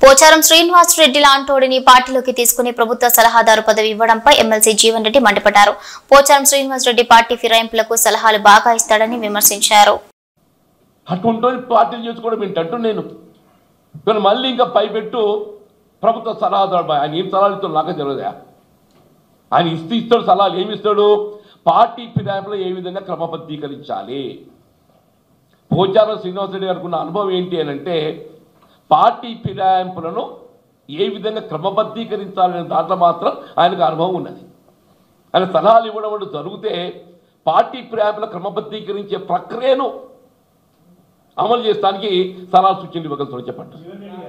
పోచారం శ్రీనివాస్ రెడ్డి లాంటోడిని పార్టీలోకి తీసుకుని ప్రభుత్వ సలహాదారు పదవి ఇవ్వడంపై ఎమ్మెల్సీ జీవన్ రెడ్డి మండిపడ్డారు పోచారం శ్రీనివాస్ రెడ్డి పార్టీ ఫిరాయింపులకు సలహాలు బాగా ఇస్తాడని విమర్శించారు అటువంటి పార్టీలు చేసుకోవడం ఏంటంటూ నేను కానీ మళ్ళీ ఇంకా పైపెట్టు ప్రభుత్వ సలహాదారు ఆయన ఏం సలహాలు ఇస్తాడు నాకే తెలియదా ఆయన ఇస్తూ ఇస్తాడు సలహాలు ఏమి ఇస్తాడు పార్టీ ఫిరాయింపులో ఏ విధంగా క్రమబద్ధీకరించాలి పోచారం శ్రీనివాసరెడ్డి గారికి ఉన్న అనుభవం ఏంటి అని అంటే పార్టీ ఫిరాయింపులను ఏ విధంగా క్రమబద్ధీకరించాలనే దాంట్లో మాత్రం ఆయనకు అనుభవం ఉన్నది ఆయన సలహాలు ఇవ్వడం అంటూ జరిగితే పార్టీ ఫిరాయింపుల క్రమబద్ధీకరించే ప్రక్రియను అమలు చేస్తానికి సలహా సూచనలు ఇవ్వగలుగుతారు చెప్పండి